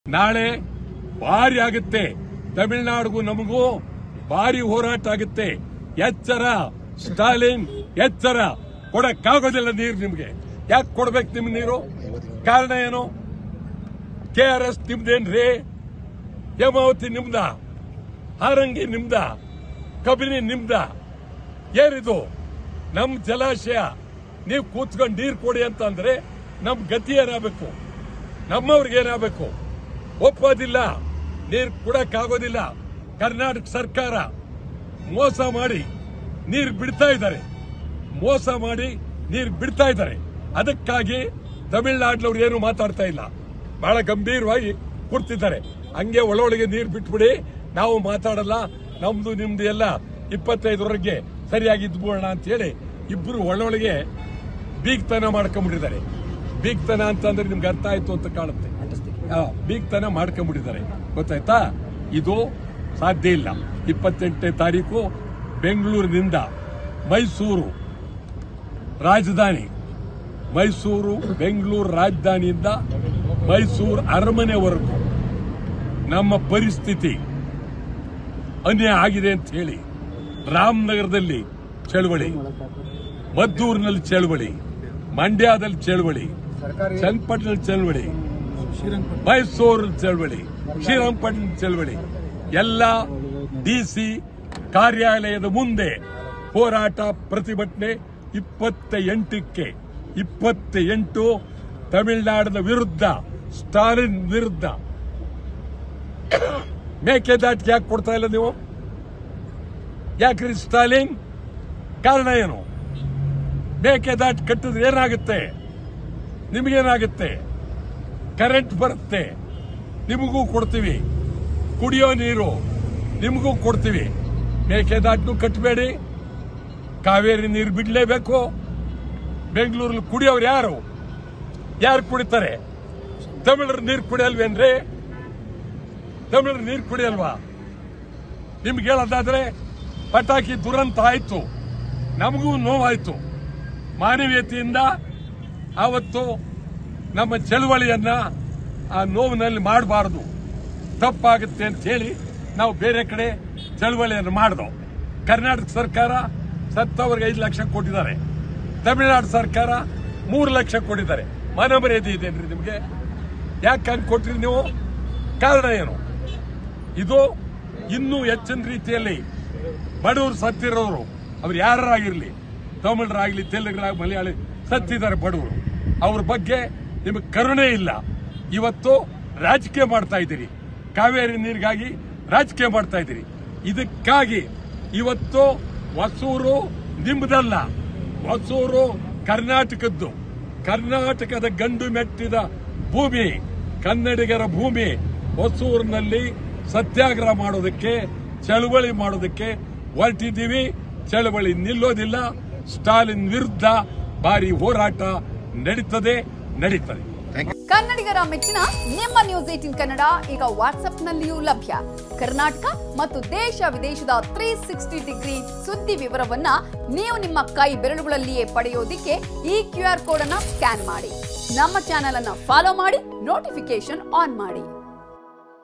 ನಾಳೆ ಭಾರಿ ಆಗುತ್ತೆ ತಮಿಳುನಾಡಿಗೂ ನಮಗೂ ಭಾರಿ ಹೋರಾಟ ಆಗುತ್ತೆ ಎಚ್ಚರ ಸ್ಟಾಲಿನ್ ಎಚ್ಚರ ಕೊಡಕ್ಕಾಗೋದಿಲ್ಲ ನೀರು ನಿಮ್ಗೆ ಯಾಕೆ ಕೊಡ್ಬೇಕು ನಿಮ್ ನೀರು ಕಾರಣ ಏನು ಕೆ ಆರ್ ಎಸ್ ನಿಮ್ದೇನ್ರಿ ಹೇಮಾವತಿ ನಿಮ್ದ ಹಾರಂಗಿ ನಿಮ್ದ ಕಬಿನಿ ನಿಮ್ದ ಏನಿದು ನಮ್ ಜಲಾಶಯ ನೀವು ಕೂತ್ಕೊಂಡು ನೀರು ಕೊಡಿ ಅಂತ ಅಂದ್ರೆ ನಮ್ ಗತಿ ಏನಾಗಬೇಕು ನಮ್ಮವ್ರಿಗೆ ಏನಾಗಬೇಕು ಒಪ್ಪೋದಿಲ್ಲ ನೀರು ಕೊಡಕ್ಕಾಗೋದಿಲ್ಲ ಕರ್ನಾಟಕ ಸರ್ಕಾರ ಮೋಸ ಮಾಡಿ ನೀರು ಬಿಡ್ತಾ ಇದ್ದಾರೆ ಮೋಸ ಮಾಡಿ ನೀರು ಬಿಡ್ತಾ ಇದ್ದಾರೆ ಅದಕ್ಕಾಗಿ ತಮಿಳುನಾಡಿನವ್ರು ಏನು ಮಾತಾಡ್ತಾ ಇಲ್ಲ ಬಹಳ ಗಂಭೀರವಾಗಿ ಕೂರ್ತಿದ್ದಾರೆ ಹಂಗೆ ಒಳೊಳಗೆ ನೀರು ಬಿಟ್ಬಿಡಿ ನಾವು ಮಾತಾಡಲ್ಲ ನಮ್ದು ನಿಮ್ದು ಎಲ್ಲ ಇಪ್ಪತ್ತೈದರವರೆಗೆ ಸರಿಯಾಗಿ ಇದ್ಬೋಣ ಅಂತ ಹೇಳಿ ಇಬ್ರು ಒಳೊಳಗೆ ಬೀಗ್ತನ ಮಾಡ್ಕೊಂಡ್ಬಿಟ್ಟಿದ್ದಾರೆ ಬೀಗ್ತನ ಅಂತಂದ್ರೆ ನಿಮ್ಗೆ ಅರ್ಥ ಆಯ್ತು ಅಂತ ಕಾಣುತ್ತೆ ಆ, ಬೀಗ್ತನ ಮಾಡ್ಕೊಂಡ್ಬಿಟ್ಟಿದ್ದಾರೆ ಗೊತ್ತಾಯ್ತಾ ಇದು ಸಾಧ್ಯ ಇಲ್ಲ ಇಪ್ಪತ್ತೆಂಟನೇ ತಾರೀಕು ಬೆಂಗಳೂರಿನಿಂದ ಮೈಸೂರು ರಾಜಧಾನಿ ಮೈಸೂರು ಬೆಂಗಳೂರು ರಾಜಧಾನಿಯಿಂದ ಮೈಸೂರು ಅರಮನೆವರೆಗೂ ನಮ್ಮ ಪರಿಸ್ಥಿತಿ ಅನ್ಯಾಯ ಆಗಿದೆ ಅಂತ ಹೇಳಿ ರಾಮನಗರದಲ್ಲಿ ಚಳವಳಿ ಮದ್ದೂರಿನಲ್ಲಿ ಚಳವಳಿ ಮಂಡ್ಯದಲ್ಲಿ ಚಳವಳಿ ಚನ್ನಪಟ್ಟಣದಲ್ಲಿ ಚಳವಳಿ ಮೈಸೂರು ಚಳವಳಿ ಶ್ರೀರಂಗಪಟ್ಟಣ ಚಳವಳಿ ಎಲ್ಲ ಡಿಸಿ ಕಾರ್ಯಾಲಯದ ಮುಂದೆ ಹೋರಾಟ ಪ್ರತಿಭಟನೆ ಇಪ್ಪತ್ತ ಎಂಟಕ್ಕೆ ಇಪ್ಪತ್ತ ಎಂಟು ತಮಿಳುನಾಡಿನ ವಿರುದ್ಧ ಸ್ಟಾಲಿನ್ ವಿರುದ್ಧ ಮೇಕೆದಾಟಿಗೆ ಯಾಕೆ ಕೊಡ್ತಾ ಇಲ್ಲ ನೀವು ಯಾಕ್ರಿ ಸ್ಟಾಲಿನ್ ಕಾರಣ ಏನು ಮೇಕೆದಾಟು ಕಟ್ಟಿದ್ರೆ ಏನಾಗುತ್ತೆ ನಿಮಗೇನಾಗುತ್ತೆ ಕರೆಂಟ್ ಬರುತ್ತೆ ನಿಮಗೂ ಕೊಡ್ತೀವಿ ಕುಡಿಯೋ ನೀರು ನಿಮಗೂ ಕೊಡ್ತೀವಿ ಮೇಕೆದಾಟು ಕಟ್ಟಬೇಡಿ ಕಾವೇರಿ ನೀರು ಬಿಡಲೇಬೇಕು ಬೆಂಗಳೂರಲ್ಲಿ ಕುಡಿಯೋರು ಯಾರು ಯಾರು ಕುಡಿತಾರೆ ತಮಿಳರು ನೀರು ಕುಡಿಯಲ್ವೇನ್ರಿ ತಮಿಳರು ನೀರು ಕುಡಿಯಲ್ವಾ ನಿಮ್ಗೆ ಹೇಳೋದಾದ್ರೆ ಪಟಾಕಿ ದುರಂತ ಆಯ್ತು ನಮಗೂ ನೋವಾಯ್ತು ಮಾನವೀಯತೆಯಿಂದ ಆವತ್ತು ನಮ್ಮ ಚಳವಳಿಯನ್ನ ಆ ನೋವಿನಲ್ಲಿ ಮಾಡಬಾರದು ತಪ್ಪಾಗುತ್ತೆ ಅಂತ ಹೇಳಿ ನಾವು ಬೇರೆ ಕಡೆ ಚಳವಳಿಯನ್ನು ಮಾಡಿದೋ ಕರ್ನಾಟಕ ಸರ್ಕಾರ ಸತ್ತವರಿಗೆ ಐದು ಲಕ್ಷ ಕೊಟ್ಟಿದ್ದಾರೆ ತಮಿಳುನಾಡು ಸರ್ಕಾರ ಮೂರು ಲಕ್ಷ ಕೊಟ್ಟಿದ್ದಾರೆ ಮನಮರ್ಯಾದೆ ಇದೆನ್ರಿ ನಿಮಗೆ ಯಾಕೆ ಹಂಗೆ ಕೊಟ್ರಿ ನೀವು ಕಾರಣ ಏನು ಇದು ಇನ್ನೂ ಹೆಚ್ಚಿನ ರೀತಿಯಲ್ಲಿ ಬಡವರು ಸತ್ತಿರೋರು ಅವ್ರು ಯಾರಾಗಿರ್ಲಿ ತಮಿಳರಾಗ್ಲಿ ತೆಲುಗರಾಗಿ ಮಲಯಾಳಿ ಸತ್ತಿದ್ದಾರೆ ಬಡವರು ಅವ್ರ ಬಗ್ಗೆ ನಿಮಗೆ ಕರುಣೆ ಇಲ್ಲ ಇವತ್ತು ರಾಜಕೀಯ ಮಾಡ್ತಾ ಇದ್ದೀರಿ ಕಾವೇರಿ ನೀರಿಗಾಗಿ ರಾಜಕೀಯ ಮಾಡ್ತಾ ಇದ್ದೀರಿ ಇದಕ್ಕಾಗಿ ಇವತ್ತು ಹೊಸೂರು ನಿಮ್ಮದಲ್ಲ ಹೊಸೂರು ಕರ್ನಾಟಕದ್ದು ಕರ್ನಾಟಕದ ಗಂಡು ಮೆಟ್ಟಿದ ಭೂಮಿ ಕನ್ನಡಿಗರ ಭೂಮಿ ಹೊಸೂರಿನಲ್ಲಿ ಸತ್ಯಾಗ್ರಹ ಮಾಡೋದಕ್ಕೆ ಚಳವಳಿ ಮಾಡೋದಕ್ಕೆ ಹೊರಟಿದ್ದೀವಿ ಚಳವಳಿ ನಿಲ್ಲೋದಿಲ್ಲ ಸ್ಟಾಲಿನ್ ವಿರುದ್ಧ ಭಾರಿ ಹೋರಾಟ ನಡೀತದೆ ನಡೀತದೆ ಕನ್ನಡಿಗರ ಮೆಚ್ಚಿನ ನಿಮ್ಮ ನ್ಯೂಸ್ ಏಟಿನ್ ಕನ್ನಡ ಈಗ ವಾಟ್ಸ್ಆಪ್ನಲ್ಲಿಯೂ ಲಭ್ಯ ಕರ್ನಾಟಕ ಮತ್ತು ದೇಶ ವಿದೇಶದ ತ್ರೀ ಸಿಕ್ಸ್ಟಿ ಡಿಗ್ರಿ ಸುದ್ದಿ ವಿವರವನ್ನ ನೀವು ನಿಮ್ಮ ಕೈ ಬೆರಳುಗಳಲ್ಲಿಯೇ ಪಡೆಯೋದಿಕ್ಕೆ ಈ ಕ್ಯೂ ಆರ್ ಕೋಡ್ ಅನ್ನ ಸ್ಕ್ಯಾನ್ ಮಾಡಿ ನಮ್ಮ ಚಾನೆಲ್ ಅನ್ನ ಫಾಲೋ ಮಾಡಿ ನೋಟಿಫಿಕೇಶನ್ ಆನ್ ಮಾಡಿ